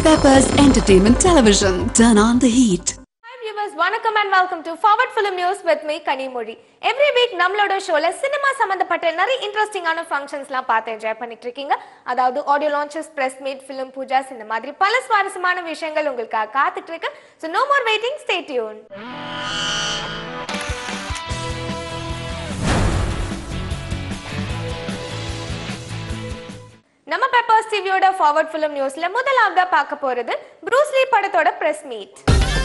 Peppers Entertainment Television. Turn on the heat. Hi viewers வணக்கம் and welcome to forward film news with me Kanimozhi every week நம்மளோட ஷோல cinema சம்பந்தப்பட்ட நிறைய இன்ட்ரெஸ்டிங்கான ஃபங்க்ஷன்ஸ்லாம் பார்த்து என்ஜாய் பண்ணிட்டு இருக்கீங்க அதாவது audio launches press meet film பூஜாஸ் இந்த மாதிரி பல சுவாரஸ்யமான விஷயங்கள் உங்களுக்காக காத்துட்டு இருக்கு so no more waiting stay tune நம்ம பெப்பர்ஸ் டிவியோட ஃபார்வர்ட் ஃபிலிம் நியூஸ்ல முதலாவதா பார்க்க போறது ப்ரூஸ்லி படத்தோட பிரஸ் மீட்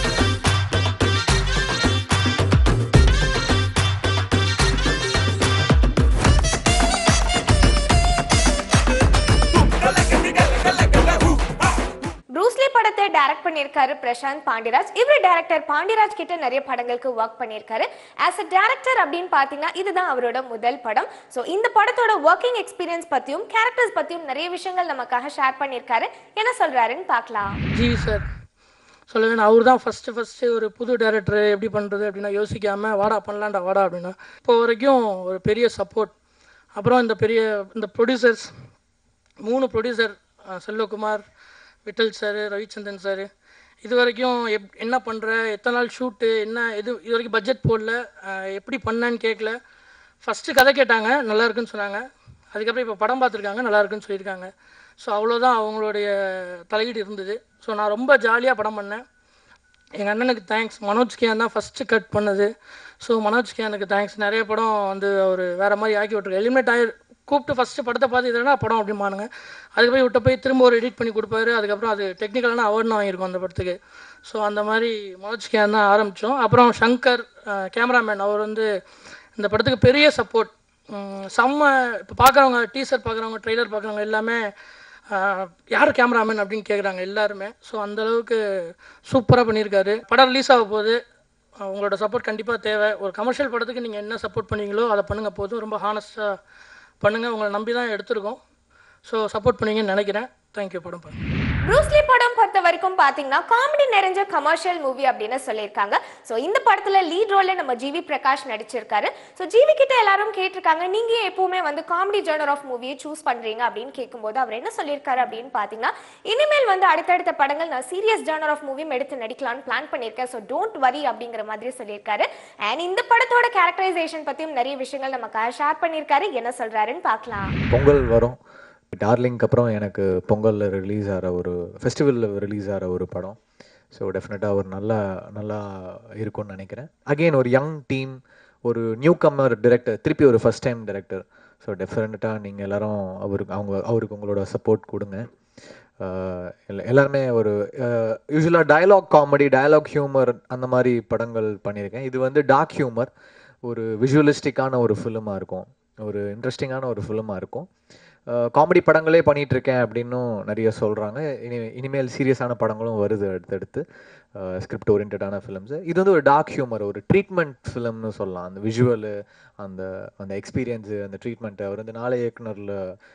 ப்ரூஸ்லி படத்தை டைரக்ட் பண்ணியிருக்காரு பிரசாந்த் பாண்டிராஜ் இவர் டைரக்டர் பாண்டிராஜ் கிட்ட நிறைய படங்களுக்கு ஒர்க் பண்ணியிருக்காரு ஆஸ் அ டைரக்டர் அப்படின்னு பார்த்தீங்கன்னா இதுதான் அவரோட முதல் படம் ஸோ இந்த படத்தோட ஒர்க்கிங் எக்ஸ்பீரியன்ஸ் பத்தியும் கேரக்டர்ஸ் பத்தியும் நிறைய விஷயங்கள் நமக்காக ஷேர் பண்ணியிருக்காரு என்ன சொல்றாருன்னு பார்க்கலாம் ஜிவி சார் சொல்ல வேணும் அவர் தான் ஃபஸ்ட்டு ஃபஸ்ட்டு ஒரு புது டேரக்டர் எப்படி பண்ணுறது அப்படின்னா யோசிக்காமல் வாடா பண்ணலாம்டா வாடா அப்படின்னா இப்போ வரைக்கும் ஒரு பெரிய சப்போர்ட் அப்புறம் இந்த பெரிய இந்த ப்ரொடியூசர்ஸ் மூணு producer Selvakumar Vittal sir Ravichandran sir இது வரைக்கும் எப் என்ன பண்ணுற எத்தனை நாள் ஷூட்டு என்ன இது இது வரைக்கும் பட்ஜெட் போடல அஹ் எப்படி பண்ணேன்னு கேட்கல ஃபஸ்ட்டு கதை கேட்டாங்க நல்லா இருக்குன்னு சொன்னாங்க அதுக்கப்புறம் இப்போ படம் பார்த்துருக்காங்க நல்லா இருக்குன்னு சொல்லியிருக்காங்க ஸோ அவ்வளோதான் அவங்களுடைய தலையீடு இருந்தது ஸோ நான் ரொம்ப ஜாலியாக படம் பண்ணேன் எங்கள் அண்ணனுக்கு தேங்க்ஸ் மனோஜ் கியான் தான் ஃபஸ்ட்டு கட் பண்ணது ஸோ மனோஜ் கியானுக்கு தேங்க்ஸ் நிறைய படம் வந்து அவர் வேறு மாதிரி ஆக்கி விட்ருக்கு எலிமினேட் ஆகி கூப்பிட்டு ஃபஸ்ட்டு படத்தை பார்த்து இதுனா படம் அப்படிமானுங்க அதுக்கு போய் விட்ட போய் திரும்ப ஒரு எடிட் பண்ணி கொடுப்பாரு அதுக்கப்புறம் அது டெக்னிக்கலான அவார்டு வாங்கியிருக்கோம் அந்த படத்துக்கு ஸோ அந்த மாதிரி மனோஜ் கியான் தான் ஆரம்பித்தோம் அப்புறம் சங்கர் கேமராமேன் அவர் வந்து இந்த படத்துக்கு பெரிய சப்போர்ட் செம்ம இப்போ பார்க்குறவங்க டீசர் பார்க்குறவங்க ட்ரெய்லர் பார்க்குறவங்க எல்லாமே ஆஹ், யார் கேமராமேன் அப்படின்னு கேட்குறாங்க எல்லாருமே ஸோ அளவுக்கு சூப்பராக பண்ணியிருக்காரு படம் ரிலீஸ் ஆக போகுது ஆஹ், உங்களோட சப்போர்ட் கண்டிப்பாக தேவை ஒரு கமர்ஷியல் படத்துக்கு நீங்கள் என்ன சப்போர்ட் பண்ணீங்களோ அதை பண்ணுங்கள் போதும் ரொம்ப ஹானஸ்ட்டாக பண்ணுங்கள் உங்களை நம்பி தான் எடுத்திருக்கோம் ஸோ சப்போர்ட் பண்ணீங்கன்னு நினைக்கிறேன் தேங்க்யூ படம் பாருங்க ப்ரூஸ்லி படம் பொறுத்த வரைக்கும் பாத்தீங்கன்னா காமெடி நிறைஞ்ச கமர்ஷியல் மூவி அப்படின்னு சொல்லியிருக்காங்க ஸோ இந்த படத்துல லீட் ரோல்ல நம்ம ஜிவி பிரகாஷ் நடிச்சிருக்காரு ஸோ ஜிவி கிட்ட எல்லாரும் கேட்டிருக்காங்க நீங்க ஏன் எப்பவுமே வந்து காமெடி ஜேர்னர் ஆஃப் மூவியை சூஸ் பண்றீங்க அப்படின்னு கேட்கும்போது அவர் என்ன சொல்லியிருக்காரு அப்படின்னு பாத்தீங்கன்னா இனிமேல் வந்து அடுத்தடுத்த படங்கள் நான் சீரியஸ் ஜேர்னர் ஆஃப் மூவியும் எடுத்து நடிக்கலாம்னு பிளான் பண்ணியிருக்கேன் ஸோ டோன்ட் வரி அப்படிங்கிற மாதிரி சொல்லியிருக்காரு அண்ட் இந்த படத்தோட கேரக்டரைசேஷன் பத்தியும் நிறைய விஷயங்கள் நமக்காக ஷேர் பண்ணியிருக்காரு என்ன சொல்றாருன்னு பார்க்கலாம் பொங்கல் வரும் டார்லிங்க்கு அப்புறம் எனக்கு பொங்கலில் ரிலீஸ் ஆகிற ஒரு ஃபெஸ்டிவலில் ரிலீஸ் ஆகிற ஒரு படம் ஸோ டெஃபினட்டாக ஒரு நல்லா நல்லா இருக்கும்னு நினைக்கிறேன் அகெயின் ஒரு யங் டீம் ஒரு நியூ கம்மர் டிரெக்டர் திருப்பி ஒரு ஃபஸ்ட் டைம் டிரெக்டர் ஸோ டெஃபினட்டாக நீங்கள் எல்லாரும் அவருக்கு அவங்க அவருக்கு உங்களோட சப்போர்ட் கொடுங்க ஆஹ் எல்லா- எல்லாருமே ஒரு யூஸ்வலாக டயலாக் காமெடி டயலாக் ஹியூமர் அந்த மாதிரி படங்கள் பண்ணியிருக்கேன் இது வந்து டார்க் ஹியூமர் ஒரு விஷுவலிஸ்டிக்கான ஒரு ஃபிலிமாக இருக்கும் ஒரு இன்ட்ரெஸ்டிங்கான ஒரு ஃபிலிமாக இருக்கும் காமெடி படங்களே பண்ணிட்டு இருக்கேன் அப்படின்னும் நிறைய சொல்கிறாங்க இனி இனிமேல் சீரியஸான படங்களும் வருது அடுத்தடுத்து ஸ்கிரிப்ட் ஓரியன்டான ஃபிலிம்ஸு இது வந்து ஒரு டார்க் ஹியூமர் ஒரு ட்ரீட்மெண்ட் ஃபிலிம்னு சொல்லலாம் அந்த விஷுவலு அந்த அந்த எக்ஸ்பீரியன்ஸு அந்த ட்ரீட்மெண்ட்டு அவர் வந்து நாளை இயக்குனரில்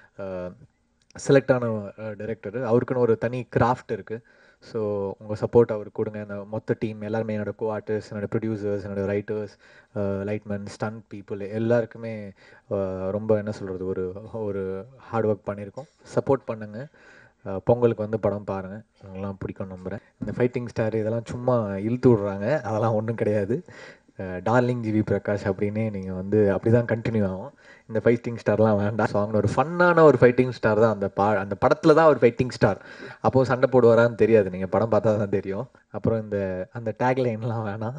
செலக்ட் ஆன டைரக்டர் அவருக்குன்னு ஒரு தனி கிராஃப்ட் இருக்குது ஸோ உங்கள் சப்போர்ட் அவருக்கு கொடுங்க அந்த மொத்த டீம் எல்லாருமே என்னோட கோ ஆர்டிஸ்ட் என்னோட ப்ரொடியூசர்ஸ் என்னோட ரைட்டர்ஸ் லைட்மேன் ஸ்டன் பீப்புள் எல்லாருக்குமே அஹ், ரொம்ப என்ன சொல்கிறது ஒரு ஒரு ஹார்ட் ஒர்க் பண்ணியிருக்கோம் சப்போர்ட் பண்ணுங்கள் பொங்கலுக்கு வந்து படம் பாருங்கள் உங்களாம் பிடிக்கும் நம்புகிறேன் இந்த ஃபைட்டிங் ஸ்டார் இதெல்லாம் சும்மா இழுத்து விட்றாங்க அதெல்லாம் ஒன்றும் கிடையாது டார்லிங் ஜிவி பிரகாஷ் அப்படின்னே நீங்கள் வந்து அப்படி தான் கண்டினியூ ஆகும் இந்த ஃபைட்டிங் ஸ்டார்லாம் வேண்டாம் ஸோ அவங்க ஒரு ஃபன்னான ஒரு ஃபைட்டிங் ஸ்டார் தான் அந்த பா அந்த படத்தில் தான் ஒரு ஃபைட்டிங் ஸ்டார் அப்போது சண்டை போடுவாரான்னு தெரியாது நீங்கள் படம் பார்த்தா தான் தெரியும் அப்புறம் இந்த அந்த டேக்லைன்லாம் வேணாம்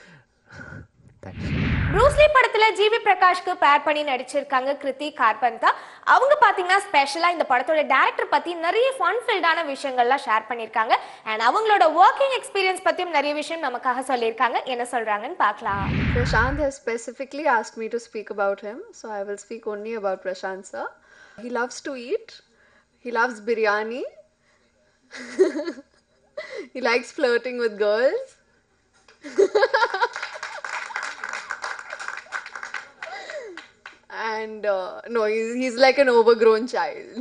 தேங்க்ஸ் ப்ரூஸ்லி படத்துல ஜிவி பிரகாஷ்க்கு பேர் பண்ணி நடிச்சிருக்காங்க கிருத்தி கார்பந்தா அவங்க பாத்தீங்கன்னா ஸ்பெஷலா இந்த படத்தோட டைரக்டர் பத்தி நிறைய ஃபன் ஃபில்டான விஷயங்கள்லாம் ஷேர் பண்ணிருக்காங்க அண்ட் அவங்களோட ஒர்க்கிங் எக்ஸ்பீரியன்ஸ் பத்தியும் நிறைய விஷயம் நமக்காக சொல்லியிருக்காங்க என்ன சொல்றாங்கன்னு பார்க்கலாம் Prashant has specifically asked me to speak about him, so I will speak only about Prashant sir. He loves to eat. He loves biryani. he likes flirting with girls. and uh, no, he's, he's like an overgrown child.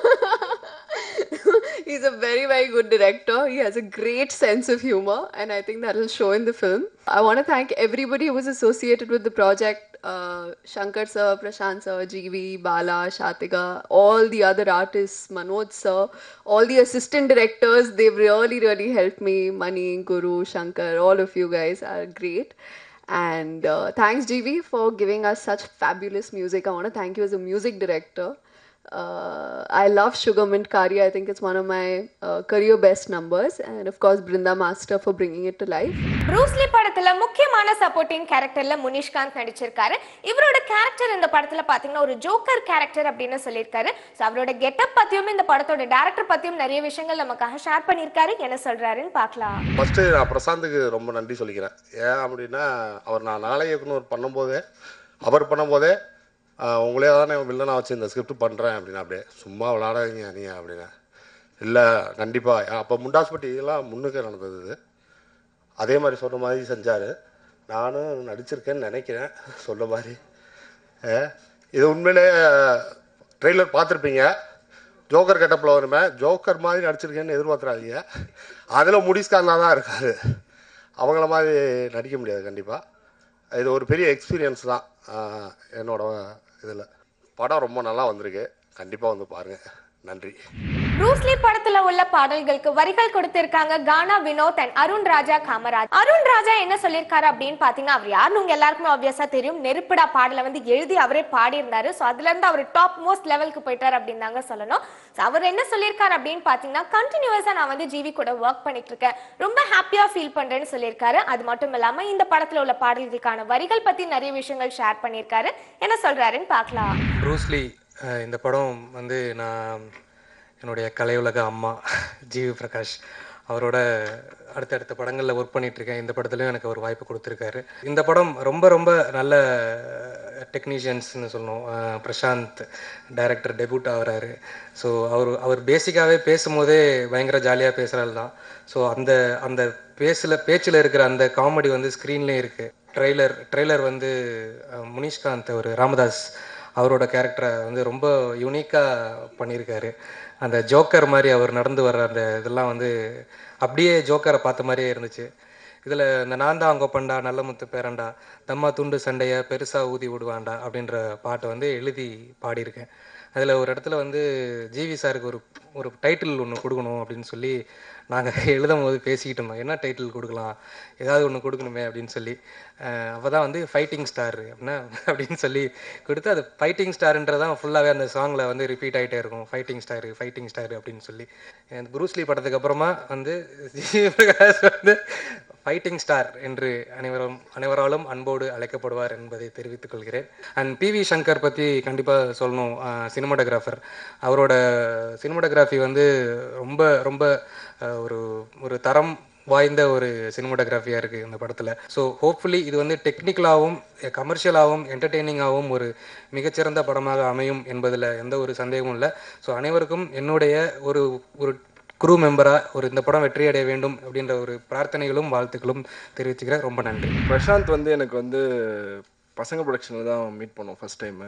he's a very, very good director. He has a great sense of humor, and I think that will show in the film. I want to thank everybody who was associated with the project uh, Shankar sir, Prashant sir, GV, Bala, Shatika, all the other artists, Manoj sir, all the assistant directors, they've really, really helped me. Mani, Guru, Shankar, all of you guys are great. And uh, thanks, GV, for giving us such fabulous music. I want to thank you as a music director. Uh, I love Sugar Mint Kari. I think it's one of my uh, career best numbers. And of course, Brinda Master for bringing it to life. Bruce Lee படத்துல முக்கியமான supporting கேரக்டர்ல முனிஷ்காந்த் நடிச்சிருக்காரு இவரோட character இந்த படத்துல பாத்தீங்கன்னா ஒரு joker character அப்படின்னு சொல்லியிருக்காரு ஸோ அவரோட கெட்டப் பத்தியும் இந்த படத்தோட டேரக்டர் பத்தியும் நிறைய விஷயங்கள் நமக்காக ஷேர் பண்ணியிருக்காரு என்ன சொல்றாருன்னு பார்க்கலாம் ஃபஸ்ட்டு நான் பிரசாந்துக்கு ரொம்ப நன்றி சொல்லிக்கிறேன் ஏன் அப்படின்னா அவர் நான் நாளை இயக்குனர் பண்ணும்போதே அவர் பண்ணும்போதே ஆஹ், உங்களே தானே வில்லனாக வச்சு இந்த ஸ்கிரிப்ட் பண்ணுறேன் அப்படின்னா அப்படியே சும்மா விளாடாதீங்க நீ அப்படின்னா இல்லை கண்டிப்பாக அப்போ முண்டாஸ்பட்டி எல்லாம் முன்னுக்கு நடந்தது இது அதே மாதிரி சொன்ன மாதிரி செஞ்சார் நானும் நடிச்சிருக்கேன்னு நினைக்கிறேன் சொன்ன மாதிரி அஹ், இது உண்மையிலே ட்ரெய்லர் பார்த்துருப்பீங்க ஜோக்கர் கெட்டப்பில் வருமே ஜோக்கர் மாதிரி நடிச்சிருக்கேன்னு எதிர்பார்க்குறாதீங்க அதில் முடிஸ்காரனாக தான் இருக்காரு அவங்கள மாதிரி நடிக்க முடியாது கண்டிப்பாக இது ஒரு பெரிய எக்ஸ்பீரியன்ஸ் தான் ஆஹ், என்னோட இதில் படம் ரொம்ப நல்லா வந்திருக்கு கண்டிப்பாக வந்து பாருங்கள் நன்றி ப்ரூஸ்லி படத்துல உள்ள பாடல்களுக்கு வரிகள் கொடுத்திருக்காங்க கானா வினோத் அண்ட் அருண் ராஜா காமராஜ் அருண் ராஜா என்ன சொல்லியிருக்காரு அப்படின்னு பாத்தீங்கன்னா அவர் யாருன்னு உங்க எல்லாருக்குமே ஆப்வியஸா தெரியும் நெருப்பிடா பாடலை வந்து எழுதி அவரே பாடியிருந்தாரு ஸோ அதுல இருந்து அவர் டாப் மோஸ்ட் லெவலுக்கு போயிட்டார் அப்படின்னு தாங்க சொல்லணும் ஸோ அவர் என்ன சொல்லியிருக்காரு அப்படின்னு பாத்தீங்கன்னா கண்டினியூஸா நான் வந்து ஜிவி கூட ஒர்க் பண்ணிட்டு இருக்கேன் ரொம்ப ஹாப்பியா ஃபீல் பண்றேன்னு சொல்லியிருக்காரு அது மட்டும் இல்லாம இந்த படத்துல உள்ள பாடல்களுக்கான வரிகள் பத்தி நிறைய விஷயங்கள் ஷேர் பண்ணியிருக்காரு என்ன சொல்றாருன்னு பார்க்கலாம் ப்ரூஸ்லி அஹ், இந்த படம் வந்து நான் என்னுடைய கலையுலக அம்மா ஜிவி பிரகாஷ் அவரோட அடுத்தடுத்த படங்களில் ஒர்க் பண்ணிட்டு இருக்கேன் இந்த படத்துலையும் எனக்கு ஒரு வாய்ப்பு கொடுத்துருக்காரு இந்த படம் ரொம்ப ரொம்ப நல்ல டெக்னீஷியன்ஸ்னு சொல்லணும் அஹ், பிரசாந்த் டைரக்டர் டெபியூட் ஆகுறாரு ஸோ அவர் அவர் பேசிக்காகவே பேசும்போதே பயங்கர ஜாலியாக பேசுகிறாள் தான் ஸோ அந்த அந்த பேசில் பேச்சில் இருக்கிற அந்த காமெடி வந்து ஸ்க்ரீன்லேயும் இருக்குது ட்ரெய்லர் ட்ரெய்லர் வந்து அஹ், முனிஷ்காந்த் ஒரு ராமதாஸ் அவரோட கேரக்டரை வந்து ரொம்ப யூனிக்காக பண்ணியிருக்காரு அந்த ஜோக்கர் மாதிரி அவர் நடந்து வர்ற அந்த இதெல்லாம் வந்து அப்படியே ஜோக்கரை பார்த்த மாதிரியே இருந்துச்சு இதில் இந்த நான் தான் அங்கே பண்டா நல்ல முத்து பேரண்டா தம்மா துண்டு சண்டைய பெருசாக ஊதி விடுவாண்டா அப்படின்ற பாட்டை வந்து எழுதி பாடியிருக்கேன் அதில் ஒரு இடத்துல வந்து ஜிவி சாருக்கு ஒரு ஒரு டைட்டில் ஒன்று கொடுக்கணும் அப்படின்னு சொல்லி நாங்கள் எழுதும் போது பேசிக்கிட்டு இருந்தோம் என்ன டைட்டில் கொடுக்கலாம் ஏதாவது ஒன்று கொடுக்கணுமே அப்படின்னு சொல்லி அப்போ தான் வந்து ஃபைட்டிங் ஸ்டார் அப்படின்னா அப்படின்னு சொல்லி கொடுத்து அது ஃபைட்டிங் ஸ்டார்ன்றதான் ஃபுல்லாகவே அந்த சாங்கில் வந்து ரிப்பீட் ஆகிட்டே இருக்கும் ஃபைட்டிங் ஸ்டார் ஃபைட்டிங் ஸ்டார் அப்படின்னு சொல்லி இந்த ப்ரூஸ்லி படத்துக்கு அப்புறமா வந்து ஜி பிரகாஷ் வந்து ஃபைட்டிங் ஸ்டார் என்று அனைவரும் அனைவராலும் அன்போடு அழைக்கப்படுவார் என்பதை தெரிவித்துக் கொள்கிறேன் அண்ட் பி வி சங்கர் பற்றி கண்டிப்பாக சொல்லணும் சினிமாட்டோகிராஃபர் அவரோட சினிமாட்டோகிராஃபி வந்து ரொம்ப ரொம்ப அஹ், ஒரு ஒரு தரம் வாய்ந்த ஒரு சினிமாட்டோகிராஃபியாக இருக்குது இந்த படத்தில் ஸோ ஹோப்ஃபுல்லி இது வந்து டெக்னிக்கலாகவும் கமர்ஷியலாகவும் என்டர்டெய்னிங்காகவும் ஒரு மிகச்சிறந்த படமாக அமையும் என்பதில் எந்த ஒரு சந்தேகமும் இல்லை ஸோ அனைவருக்கும் என்னுடைய ஒரு ஒரு குரூ மெம்பராக ஒரு இந்த படம் வெற்றி அடைய வேண்டும் அப்படின்ற ஒரு பிரார்த்தனைகளும் வாழ்த்துக்களும் தெரிவிச்சுக்கிறேன் ரொம்ப நன்றி பிரசாந்த் வந்து எனக்கு வந்து பசங்க ப்ரொடக்ஷனில் தான் மீட் பண்ணோம் ஃபஸ்ட் டைமு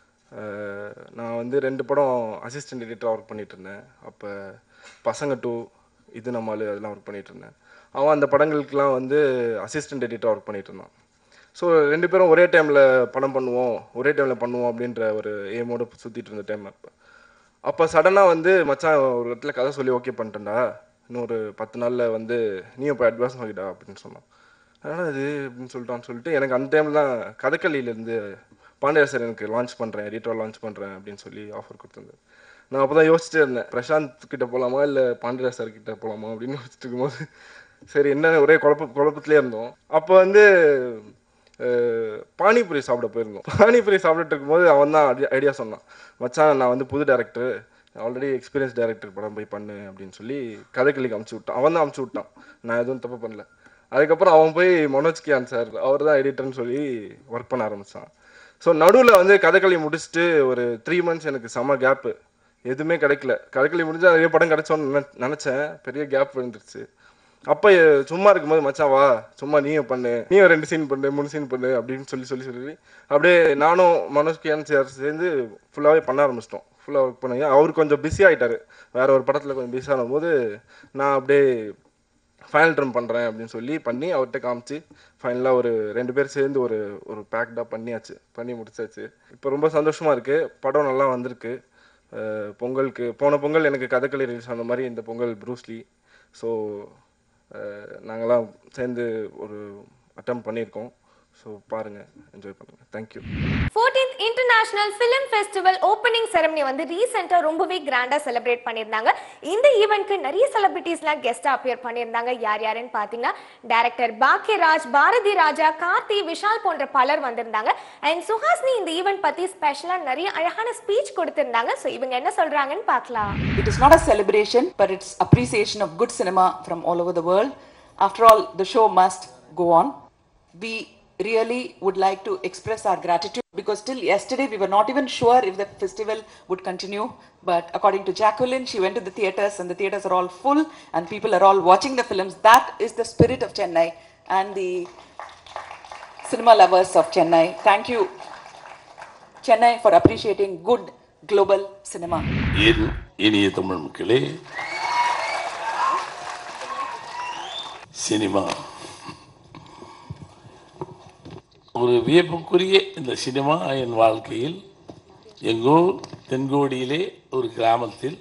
நான் வந்து ரெண்டு படம் அசிஸ்டன்ட் எடிட்டராக ஒர்க் பண்ணிட்டு இருந்தேன் அப்போ பசங்க டூ இது நம்மால் அதெல்லாம் ஒர்க் பண்ணிட்டு இருந்தேன் அவன் அந்த படங்களுக்கெலாம் வந்து அசிஸ்டன்ட் எடிட்டராக ஒர்க் பண்ணிட்டு இருந்தான் ஸோ ரெண்டு பேரும் ஒரே டைமில் படம் பண்ணுவோம் ஒரே டைமில் பண்ணுவோம் அப்படின்ற ஒரு ஏமோடு சுற்றிட்டு இருந்த டைம் அப்போ அப்போ சடனாக வந்து மச்சான் ஒரு இடத்துல கதை சொல்லி ஓகே பண்ணிட்டேன்டா இன்னும் ஒரு பத்து நாளில் வந்து நீயும் போய் அட்வான்ஸ் வாங்கிடா அப்படின்னு சொன்னான் அதனால் அது அப்படின்னு சொல்லிட்டான்னு சொல்லிட்டு எனக்கு அந்த டைமில் தான் கதகளியிலேருந்து பாண்டியர் சார் எனக்கு லான்ச் பண்ணுறேன் எடிட்டர் லான்ச் பண்ணுறேன் அப்படின்னு சொல்லி ஆஃபர் கொடுத்துருந்தாரு நான் அப்போ தான் யோசிச்சுட்டே இருந்தேன் பிரசாந்த் கிட்ட போகலாமா இல்லை பாண்டியர் சார் கிட்ட போகலாமா அப்படின்னு யோசிச்சுட்டு இருக்கும்போது சரி என்ன ஒரே குழப்ப குழப்பத்திலே இருந்தோம் அப்போ வந்து அஹ், பானிபூரி சாப்பிட போயிருந்தோம் பானிபூரி சாப்பிட்டுட்டு இருக்கும்போது அவன் தான் ஐடியா சொன்னான் மச்சான் நான் வந்து புது டேரக்டர் ஆல்ரெடி எக்ஸ்பீரியன்ஸ் டேரக்டர் படம் போய் பண்ணு அப்படின்னு சொல்லி கதைக்களிக்கு அமுச்சு விட்டான் அவன் தான் அமுச்சு விட்டான் நான் எதுவும் தப்பு பண்ணல அதுக்கப்புறம் அவன் போய் மனோஜ் கியான் சார் அவர் தான் எடிட்டர்னு சொல்லி ஒர்க் பண்ண ஆரம்பிச்சான் ஸோ நடுவில் வந்து கதைக்களி முடிச்சுட்டு ஒரு த்ரீ மந்த்ஸ் எனக்கு செம கேப்பு எதுவுமே கிடைக்கல கதைக்களி முடிஞ்சா நிறைய படம் கிடைச்சோன்னு நினை- நினைச்சேன் பெரிய கேப் விழுந்துருச்சு அப்போ சும்மா இருக்கும்போது மச்சான் வா சும்மா நீயும் பண்ணு நீயும் ரெண்டு சீன் பண்ணு மூணு சீன் பண்ணு அப்படின்னு சொல்லி சொல்லி சொல்லி அப்படியே நானும் மனோஜ் கியான் சார் சேர்ந்து ஃபுல்லாகவே பண்ண ஆரம்பிச்சிட்டோம் ஃபுல்லாக ஒர்க் பண்ணி அவர் கொஞ்சம் பிஸி ஆயிட்டாரு வேற ஒரு படத்தில் கொஞ்சம் பிஸி ஆகும் போது நான் அப்படியே ஃபைனல் ட்ரம் பண்ணுறேன் அப்படின்னு சொல்லி பண்ணி அவர்கிட்ட காமிச்சு ஃபைனலாக ஒரு ரெண்டு பேர் சேர்ந்து ஒரு ஒரு பேக்டாக பண்ணியாச்சு பண்ணி முடிச்சாச்சு இப்போ ரொம்ப சந்தோஷமாக இருக்குது படம் நல்லா வந்திருக்கு அஹ் பொங்கலுக்கு போன பொங்கல் எனக்கு கதகளி ரிலீஸ் ஆன மாதிரி இந்த பொங்கல் ப்ரூஸ்லி ஸோ நாங்களாம் சேர்ந்து ஒரு அட்டம் பண்ணியிருக்கோம் ஸோ பாருங்கள் என்ஜாய் பண்ணுங்கள் thank you 14th international film festival opening ceremony வந்து ரீசெண்டாக ரொம்பவே கிராண்டாக செலிப்ரேட் பண்ணியிருந்தாங்க இந்த ஈவெண்ட்க்கு நிறைய செலிபிரிட்டிஸ்லாம் கெஸ்ட்டாக அப்பியர் பண்ணியிருந்தாங்க யார் யாருன்னு பார்த்தீங்கன்னா டேரக்டர் பாக்யராஜ் பாரதி ராஜா கார்த்தி விஷால் போன்ற பலர் வந்திருந்தாங்க அண்ட் சுஹாஸ்னி இந்த ஈவெண்ட் பற்றி ஸ்பெஷலாக நிறைய அழகான ஸ்பீச் கொடுத்திருந்தாங்க ஸோ இவங்க என்ன சொல்கிறாங்கன்னு பார்க்கலாம் It is not a celebration, but it's appreciation of good cinema from all over the world. After all, the show must go on. We really would like to express our gratitude because till yesterday we were not even sure if the festival would continue. But according to Jacqueline, she went to the theaters and the theaters are all full and people are all watching the films. That is the spirit of Chennai and the cinema lovers of Chennai. Thank you, Chennai, for appreciating good global cinema. என் இனிய தமிழ் மக்களே cinema ஒரு வியப்புக்குரிய இந்த cinema என் வாழ்க்கையில் எங்கோ தென்கோடியிலே ஒரு கிராமத்தில்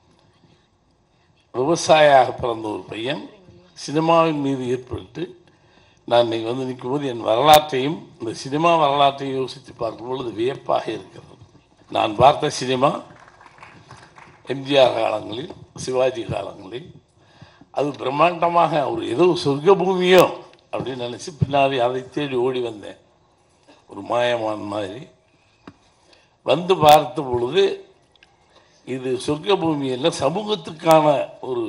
விவசாயியாக பிறந்த ஒரு பையன் சினிமாவின் மீது ஏற்பட்டு நான் இன்னைக்கு வந்து நிற்கும்போது என் வரலாற்றையும் இந்த சினிமா வரலாற்றையும் யோசித்து பார்க்கும் பொழுது வியப்பாக இருக்கிறது நான் பார்த்த சினிமா எம்ஜிஆர் காலங்களில் சிவாஜி காலங்களில் அது பிரம்மாண்டமாக ஒரு ஏதோ சொர்க்க பூமியோ அப்படின்னு நினச்சி பின்னாடி அதை தேடி ஓடி வந்தேன் ஒரு மாயமான் மாதிரி வந்து பார்த்த பொழுது இது சொர்க்க பூமி அல்ல சமூகத்துக்கான ஒரு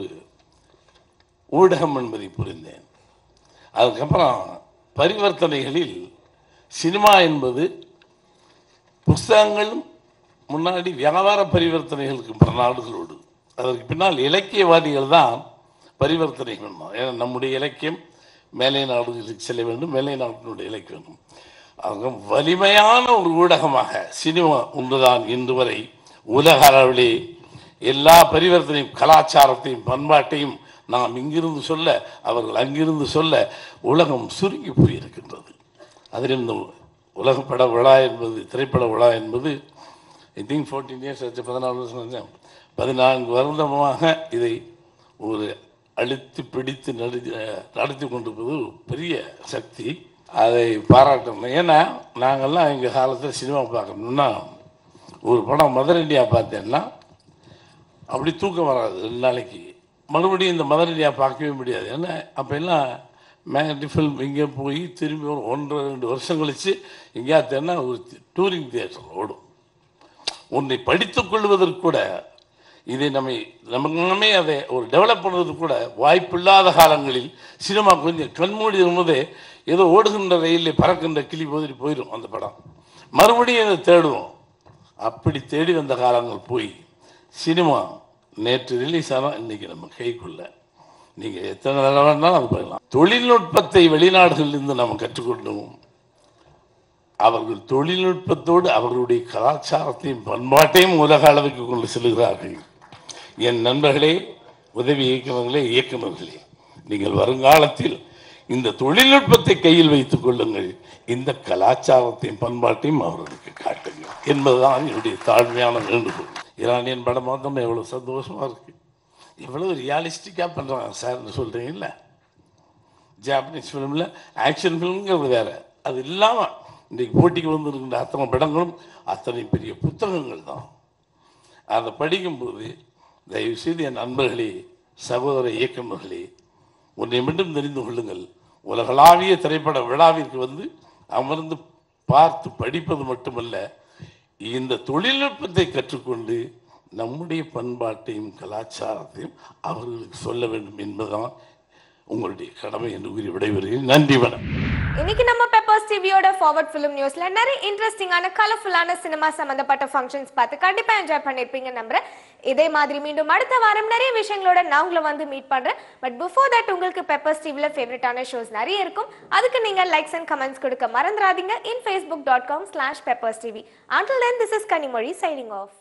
ஊடகம் என்பதை புரிந்தேன் அதுக்கப்புறம் பரிவர்த்தனைகளில் சினிமா என்பது புஸ்தகங்களும் முன்னாடி வியாபார பரிவர்த்தனைகளுக்கு பிற நாடுகளோடு அதற்கு பின்னால் இலக்கியவாதிகள் தான் பரிவர்த்தனைகள் பண்ணோம் ஏன்னா நம்முடைய இலக்கியம் மேலை நாடுகளுக்கு செல்ல வேண்டும் மேலை நாட்டினுடைய இலக்கியம் வேண்டும் ஆக வலிமையான ஒரு ஊடகமாக சினிமா ஒன்றுதான் இன்று வரை உலக அளவிலே எல்லா பரிவர்த்தனையும் கலாச்சாரத்தையும் பண்பாட்டையும் நாம் இங்கிருந்து சொல்ல அவர்கள் அங்கிருந்து சொல்ல உலகம் சுருங்கி போயிருக்கின்றது அதில் இந்த உலக பட விழா என்பது திரைப்பட விழா என்பது ஐ திங்க் ஃபோர்டீன் இயர்ஸ் ஆச்சு பதினாலு வருஷம் ஆச்சு. பதினான்கு வருடமாக இதை ஒரு அழுத்தி பிடித்து நடத்தி நடத்தி கொண்டிருப்பது ஒரு பெரிய சக்தி அதை பாராட்டணும் ஏன்னா நாங்கள்லாம் எங்கள் காலத்தில் சினிமா பார்க்கணும்னா ஒரு படம் மதர் இந்தியா பார்த்தேன்னா அப்படி தூக்கம் வராது ரெண்டு நாளைக்கு மறுபடியும் இந்த மதர் இந்தியா பார்க்கவே முடியாது ஏன்னா அப்போ எல்லாம் மேக்னட்டி ஃபில்ம் இங்கே போய் திரும்பி ஒரு ஒன்றரை ரெண்டு வருஷம் கழித்து எங்கேயாத்தேன்னா ஒரு டூரிங் தியேட்டர் ஓடும் உன்னை படித்துக் கொள்வதற்கு கூட இதை நம்மை நமமே அதை ஒரு டெவலப் பண்ணுறதுக்கு கூட வாய்ப்பில்லாத காலங்களில் சினிமா கொஞ்சம் கண்மூடி இருந்ததே ஏதோ ஓடுகின்ற ரயிலில் பறக்கின்ற கிளி மாதிரி போயிடும் அந்த படம் மறுபடியும் அதை தேடுவோம் அப்படி தேடி வந்த காலங்கள் போய் சினிமா நேற்று ரிலீஸ் ஆனால் இன்னைக்கு நம்ம கைக்குள்ள நீங்கள் எத்தனை தடவை வேணாலும் அது பண்ணலாம் தொழில்நுட்பத்தை வெளிநாடுகளிலிருந்து நம்ம கற்றுக்கொண்டோம் அவர்கள் தொழில்நுட்பத்தோடு அவர்களுடைய கலாச்சாரத்தையும் பண்பாட்டையும் உலக அளவுக்கு கொண்டு செல்கிறார்கள் என் நண்பர்களே உதவி இயக்குநர்களே இயக்குநர்களே நீங்கள் வருங்காலத்தில் இந்த தொழில்நுட்பத்தை கையில் வைத்துக் கொள்ளுங்கள் இந்த கலாச்சாரத்தையும் பண்பாட்டையும் அவர்களுக்கு காட்டுங்கள் என்பதுதான் என்னுடைய தாழ்மையான வேண்டுகோள் ஈரானியன் படம் பார்த்தோம்னா எவ்வளோ சந்தோஷமா இருக்கு எவ்வளவு ரியாலிஸ்டிக்காக பண்ணுறாங்க சார்னு சொல்கிறீங்கல்ல ஜாப்பனீஸ் ஃபிலிமில் ஆக்ஷன் ஃபிலிம்ங்கிறது வேற அது இல்லாமல் இன்றைக்கு போட்டிக்கு வந்திருக்கின்ற அத்தனை படங்களும் அத்தனை பெரிய புத்தகங்கள் தான் அதை படிக்கும்போது தயவுசெய்து என் நண்பர்களே சகோதர இயக்குநர்களே ஒன்றை மட்டும் தெரிந்து கொள்ளுங்கள் உலகளாவிய திரைப்பட விழாவிற்கு வந்து அமர்ந்து பார்த்து படிப்பது மட்டுமல்ல இந்த தொழில்நுட்பத்தை கற்றுக்கொண்டு நம்முடைய பண்பாட்டையும் கலாச்சாரத்தையும் அவர்களுக்கு சொல்ல வேண்டும் என்பதுதான் உங்களுடைய கடமை என்று கூறி விடைபெறுகிறேன் நன்றி வணக்கம் இன்னைக்கு நம்ம பெப்பர்ஸ் டிவியோட ஃபார்வர்ட் ஃபிலிம் நியூஸ்ல நிறைய இன்ட்ரெஸ்டிங்கான கலர்ஃபுல்லான சினிமா சம்பந்தப்பட்ட ஃபங்க்ஷன்ஸ் பார்த்து கண்டிப்பா என்ஜாய் பண்ணிருப்பீங்க நம்புறேன் இதே மாதிரி மீண்டும் அடுத்த வாரம் நிறைய விஷயங்களோட நான் உங்களை வந்து மீட் பண்றேன் பட் பிஃபோர் தட் உங்களுக்கு பெப்பர்ஸ் டிவில ஃபேவரட்டான ஷோஸ் நிறைய இருக்கும் அதுக்கு நீங்க லைக்ஸ் அண்ட் கமெண்ட்ஸ் கொடுக்க மறந்துடாதீங்க in Facebook dot com slash peppers TV until then this is Kanimozhi signing of